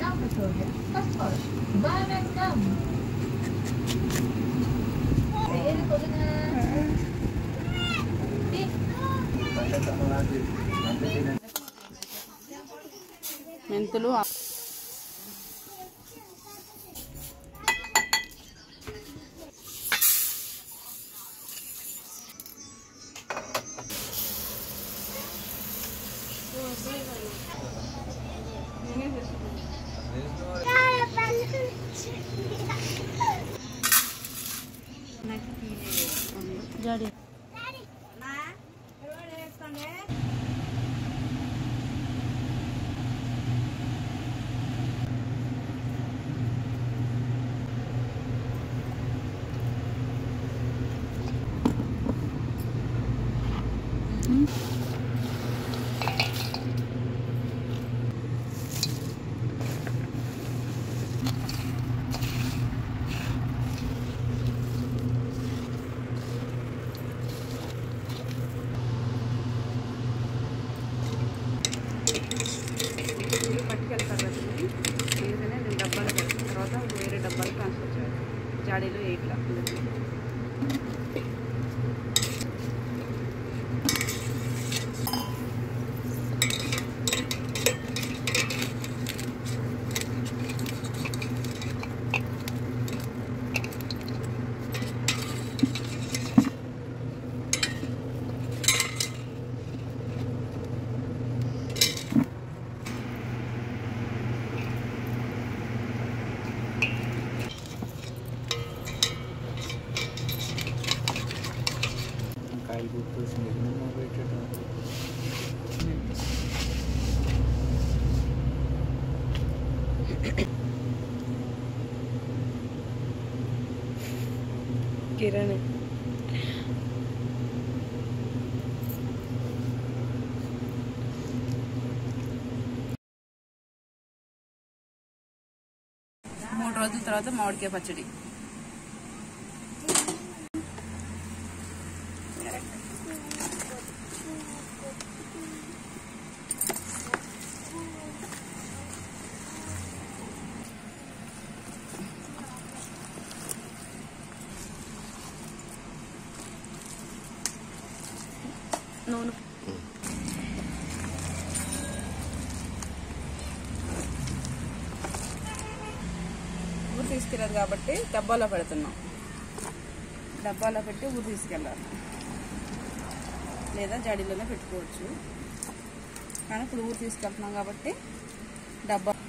Pretoria. Passport. Barang enam. Eh, ini kau dengar. Eh, మెంతులు జాడి పట్టుకెళ్తారు కదా అందుకనే నేను డబ్బాలు పెడతాను తర్వాత వేరే డబ్బాలు ట్రాన్స్ఫర్ చేయాలి జాడీలో ఎయిట్లా కాయలు గుర్తొచ్చింది పెట్టడం కిరణ్ మూడు రోజుల తర్వాత మామిడికాయ పచ్చడి నూనె ఊరు తీసుకెళ్ళదు కాబట్టి డబ్బాలో పెడుతున్నాం డబ్బాలో పెట్టి ఊరు తీసుకెళ్ళాలి లేదా జాడీలోనే పెట్టుకోవచ్చు కానీ ఇప్పుడు ఊరు తీసుకెళ్తున్నాం కాబట్టి డబ్బా